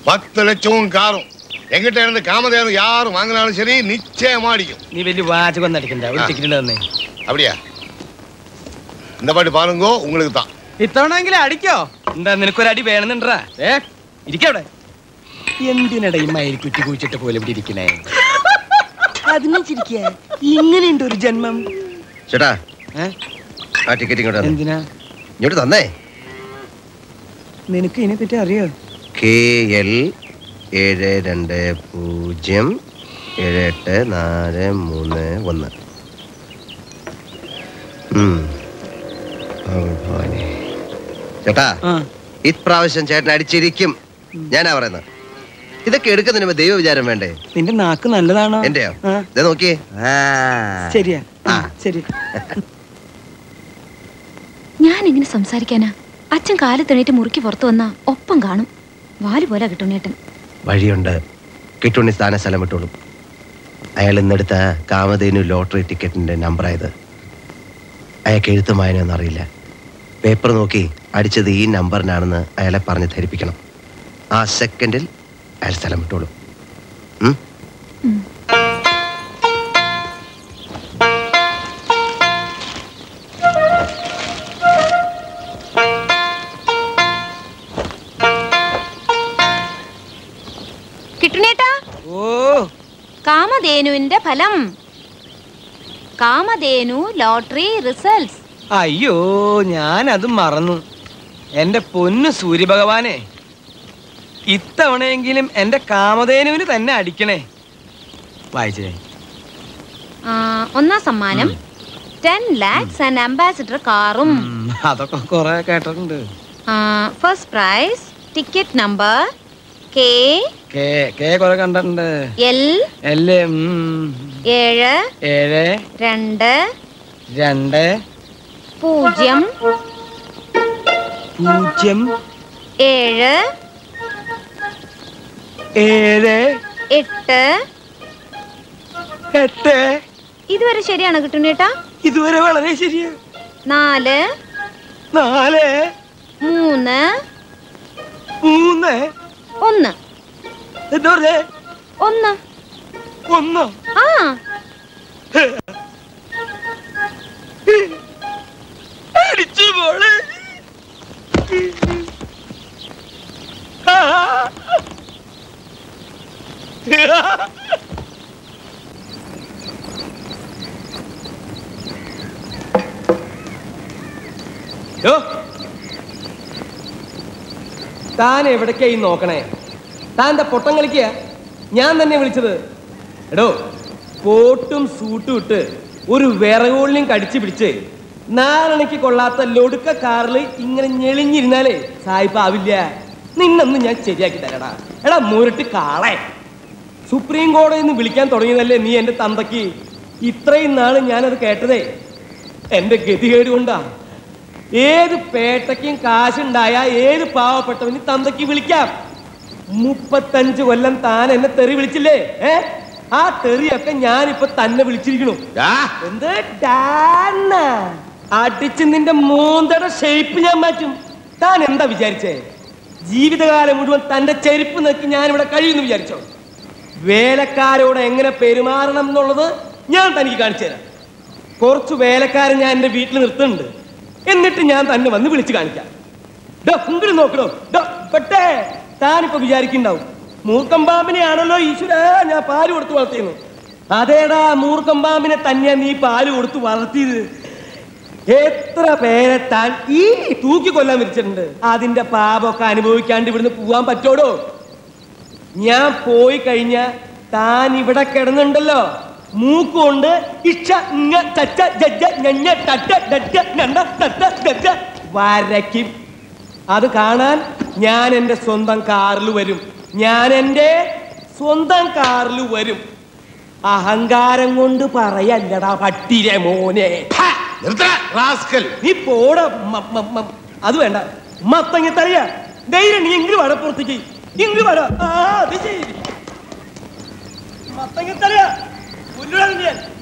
பத்து லட்சமும் காரும் எங்கிட்ட இருந்து காமதேவன் யார் வாங்கினாலும் சரி நிச்சயமா அடிக்கும் നീ വലിയ വാചകം അടിക്കണ്ട ഒരു ആ. ടിക്കറ്റ് തന്നെ அப்படியா இந்த பாட்டு பாருங்கோ உங்களுக்கு தான் ഇത്തവണെങ്കിലും അടിക്കോ എന്താ നിനക്കൊരു അടി വേണമെന്നുണ്ടാ ഏ ഇരിക്കവിടെ എന്തിനടാ ഈ മയിൽ കുറ്റി കുഴിച്ചിട്ട് പോലെ ഇവിടെ ഇരിക്കണേ അതിനെ ചിരിക്കുക ഇങ്ങനെയുണ്ട് ഒരു ജന്മം ചേട്ടാ ഏ? ആ ടിക്കറ്റ് ഇങ്ങോട്ട് തന്നെ എന്തിനാ ഇങ്ങോട്ട് തന്നേ നിനക്ക് ഇതിനെ പറ്റി അറിയോ കെ എൽ ഏഴ് രണ്ട് പൂജ്യം ഏഴ് എട്ട് നാല് മൂന്ന് ഒന്ന് ഉം. ഓ, ഭവാനി. ചേട്ടാ ആ ഇപ്രാവശ്യം ചേട്ടൻ അടിച്ചിരിക്കും ഞാനാ പറയുന്നത് ഇതൊക്കെ എടുക്കുന്നതിന് മുമ്പ് ദൈവ വിചാരം വേണ്ടേ നിന്റെ നാക്ക് നല്ലതാണോ എന്റെയോ ആ, ദേ നോക്കിയേ ആ. ശരിയാ ആ. ആ, ശരി ഞാൻ എങ്ങനെ സംസാരിക്കാനാ അച്ഛൻ കാലത്തെണീറ്റ് മുറുക്കി പുറത്തു വന്നാ ഒപ്പം കാണും വാല് പോലെ കിട്ടുണ്ണേട്ടൻ വഴിയുണ്ട് കിട്ടുണ്ണി സ്ഥാന സ്ഥലം വിട്ടോളും അയാൾ ഇന്നെടുത്ത കാമധേനു ലോട്ടറി ടിക്കറ്റിന്റെ നമ്പറായത് അയാൾക്ക് എഴുത്തും വായനയൊന്നും അറിയില്ല പേപ്പർ നോക്കി അടിച്ചത് ഈ നമ്പറിനാണെന്ന് അയാളെ പറഞ്ഞ് ധരിപ്പിക്കണം ആ സെക്കൻഡിൽ അയാൾ സ്ഥലം വിട്ടോളും ഉം? കിട്ടുണ്ണേട്ടാ ഓ കാമധേനുവിന്റെ ഫലം കാമധേനു ലോട്ടറി റിസൾട്ട്സ് അയ്യോ ഞാൻ അത് മറന്നു എന്റെ പൊന്നു സൂര്യഭഗവാനെ ഇത്തവണയെങ്കിലും എന്റെ കാമധേനുവിന് തന്നെ അടിക്കണേ വായിച്ചേ ഒന്നാം സമ്മാനം ടെൻ ലാക്സ് ആൻഡ് അംബാസിഡർ കാറും ഉം, അതൊക്കെ കൊറേ കേട്ടിട്ടുണ്ട് first prize ticket number K K K കൊറേ കണ്ടിട്ടുണ്ട് എൽ എല്ലേ ഉം, ഏഴ് ഏഴ് രണ്ട് രണ്ട് പൂജ്യം പൂജ്യം ഏഴ് ഏഴ് എട്ട് എട്ട് ഇതുവരെ ശരിയാണ് കിട്ടുണ്ണേട്ടാ ഇതുവരെ വളരെ ശരിയാ നാല് നാല് മൂന്ന് മൂന്ന് ഒന്ന് എന്താ പറഞ്ഞേ ഒന്ന് ഒന്നോ ആ അടിച്ചു മോളെ ആ. യ്യോ. താൻ എവിടേക്കാ ഈ നോക്കണേ താൻ എന്താ പൊട്ടം കളിക്കുക ഞാൻ തന്നെ വിളിച്ചത് എടോ കോട്ടും സൂട്ടും ഇട്ട് ഒരു വിറകോളിനും കടിച്ചു പിടിച്ച് നാലണയ്ക്ക് കൊള്ളാത്ത ലൊടുക്ക കാറിൽ ഇങ്ങനെ ഞെളിഞ്ഞിരുന്നാലേ സായിപ്പ് ആവില്ല നിന്നൊന്ന് ഞാൻ ശരിയാക്കി തരടാ എടാ മുരട്ട് കാളെ സുപ്രീം കോടതിയിൽ നിന്ന് വിളിക്കാൻ തുടങ്ങിയതല്ലേ നീ എന്റെ തന്തയ്ക്ക് ഇത്രയും നാള് ഞാനത് കേട്ടതേ എന്റെ ഗതികേട് കൊണ്ടാ ഏത് പേട്ടയ്ക്കും കാശുണ്ടായ ഏത് പാവപ്പെട്ടവന് തന്തയ്ക്ക് വിളിക്കാം മുപ്പത്തഞ്ച് കൊല്ലം താൻ എന്നെ തെറി വിളിച്ചില്ലേ ഏ ആ തെറിയൊക്കെ ഞാനിപ്പൊ തന്നെ വിളിച്ചിരിക്കണു എന്ത് ഡാന്ന? അടിച്ച് നിന്റെ മൂന്തയുടെ ഷേപ്പ് ഞാൻ മാറ്റും താൻ എന്താ വിചാരിച്ചേ ജീവിതകാലം മുഴുവൻ തന്റെ ചെരുപ്പ് നോക്കി ഞാൻ ഇവിടെ കഴിയുന്നു വിചാരിച്ചോ വേലക്കാരോട് എങ്ങനെ പെരുമാറണം എന്നുള്ളത് ഞാൻ തനിക്ക് കാണിച്ചു തരാം കുറച്ച് വേലക്കാരെ ഞാൻ എന്റെ വീട്ടിൽ നിർത്തുന്നുണ്ട് എന്നിട്ട് ഞാൻ തന്നെ വന്ന് വിളിച്ചു കാണിക്കാം ഡോ, ഇങ്ങട് നോക്കണോ ഡോ, പെട്ടേ താനിപ്പോ വിചാരിക്കുണ്ടാവും മൂർക്കം പാമ്പിനെയാണല്ലോ ഈശ്വര ഞാൻ പാല് കൊടുത്ത് വളർത്തിയെന്ന് അതേടാ മൂർക്കം പാമ്പിനെ തന്നെയാ നീ പാല് കൊടുത്ത് വളർത്തിയത് എത്ര പേരെ താൻ ഈ തൂക്കി കൊല്ലാൻ വിരിച്ചിട്ടുണ്ട് അതിന്റെ പാപമൊക്കെ അനുഭവിക്കാണ്ട് ഇവിടുന്ന് പോവാൻ പറ്റോടോ ഞാൻ പോയി കഴിഞ്ഞ താൻ ഇവിടെ കിടന്നുണ്ടല്ലോ മൂക്കുകൊണ്ട് ഇഷ ഇങ്ങ ചച്ച ജജ്ജ ഞഞ്ഞ ടട്ട ഡറ്റ ഞണ്ട തട്ട ഗജ്ജ വരയ്ക്കും അത് കാണാൻ ഞാൻ എൻ്റെ സ്വന്തം കാറിൽ വരും ഞാൻ എൻ്റെ സ്വന്തം കാറിൽ വരും അഹങ്കാരം കൊണ്ട് പറയല്ലടാ പട്ടിരെ മോനെ ഹാ! നിർത്തടാ, rascal. നീ പോട അത് വേണ്ട മത്തങ്ങ തറിയ ധൈര്യം നീ ഇങ്ങ് വട പുറത്തേക്ക് ഇങ്ങ് വട ആ അത് ശരി മത്തങ്ങ തറിയ പുല്ലുട